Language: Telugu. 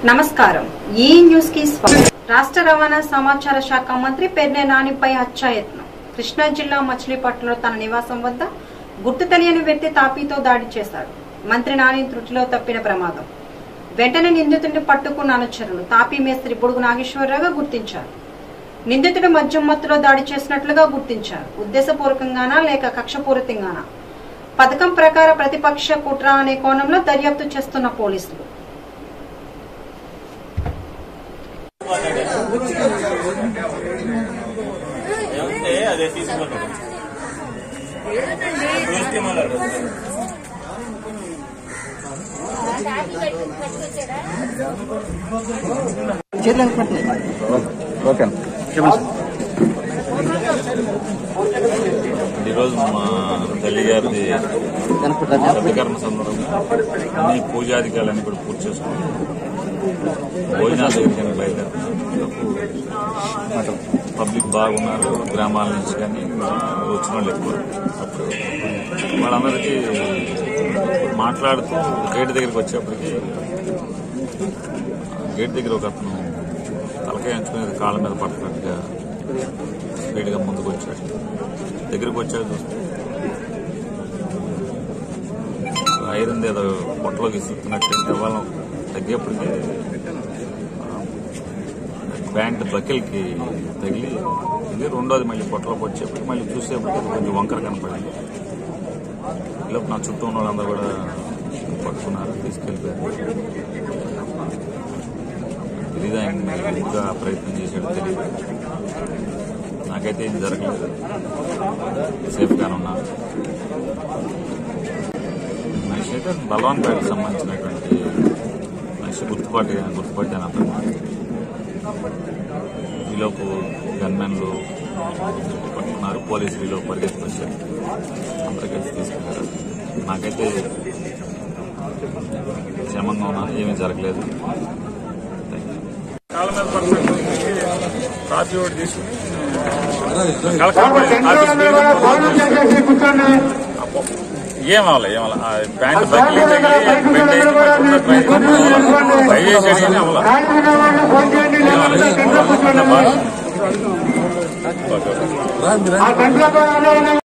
నమస్కారం ఈ న్యూస్ కి స్వాగతం రాష్ట్ర రవాణా సమాచార శాఖ మంత్రి పెర్నే నానిపై హత్యాయత్నం కృష్ణా జిల్లా మచిలీపట్నంలో తన నివాసం వద్ద గుర్తు తెలియని వ్యక్తి తాపీతో దాడి చేశాడు మంత్రి నాని త్రుటిలో తప్పిన ప్రమాదం వెంటనే నిందితుడిని పట్టుకున్న అనుచరులు తాపీ మేస్త్రి బుడుగు నాగేశ్వరరావుగా గుర్తించారు నిందితుడు మద్యం మత్తులో దాడి చేసినట్లుగా గుర్తించారు ఉద్దేశపూర్వకంగానా లేక కక్షపూరితంగానా పథకం ప్రకార ప్రతిపక్ష కుట్ర అనే కోణంలో దర్యాప్తు చేస్తున్న పోలీసులు ఏమంటే అదే తీసుకుంటాడు చూస్తే మళ్ళీ అడుగుతాడు. ఓకే ఈరోజు మా తల్లి గారిది సత్యకర్మ సందర్భంగా అన్ని పూజాధికారులన్నీ కూడా పూర్తి చేసుకుని భోజనాల దగ్గరికి బయలుదేరుతున్నాం పబ్లిక్ బాగున్నారు గ్రామాల నుంచి కానీ వచ్చిన వాళ్ళు ఎక్కువ అప్పుడు వాళ్ళందరికీ మాట్లాడుతూ గేట్ దగ్గరికి వచ్చేప్పటికి గేట్ దగ్గర ఒక అతను తలకాయ ఎంచుకునేది కాళ్ళ మీద పడుతున్నట్టుగా స్పీడ్గా ముందుకు వచ్చాడు దగ్గరికి వచ్చాడు చూస్తే ఐరన్ ఏదో పొట్టలోకి ఇస్తున్నట్టు కేవలం తగ్గేప్పటికి ప్యాంట్ బకెల్కి తగిలి ఇది రెండోది మళ్ళీ పొట్టలోకి వచ్చేప్పటికి మళ్ళీ చూసేప్పటికి అది కొంచెం వంకర కనపడింది ఇలా నా చుట్టూ ఉన్న వాళ్ళందరూ కూడా పట్టుకున్నారు తీసుకెళ్ళిపోయారు తెలీదు ఆయన ఇంకా ప్రయత్నం చేశాడు తెలియదు నాకైతే ఏం జరగలేదు సేఫ్గానే ఉన్నాను మనిషి అయితే బలవాన్ పేటకు సంబంధించినటువంటి మనిషి గుర్తుపాటి గుర్తుపట్టాను అతను ఈలోపు గన్మెన్లు పట్టుకున్నారు పోలీసులు ఈలోపు పరిగెత్తుకు వచ్చారు అందరూ కలిసి తీసుకెళ్లారు నాకైతే క్షేమంగా ఉన్నాను ఏమీ జరగలేదు థ్యాంక్ యూ కాళ్ళ మీద పడుతుంది కాఫీ ఒకటి తీసుకుని కలకత్తా ఆఫీస్ ఏం అవ్వాలి ఏం అవ్వాలి ఆ ప్యాంట్ బకిలీ తగిలి బెడ్ అయింది పట్టుకున్న ట్రై ట్రై చేసాడు కానీ అవ్వాలి ఏం అవ్వాలి? Okay okay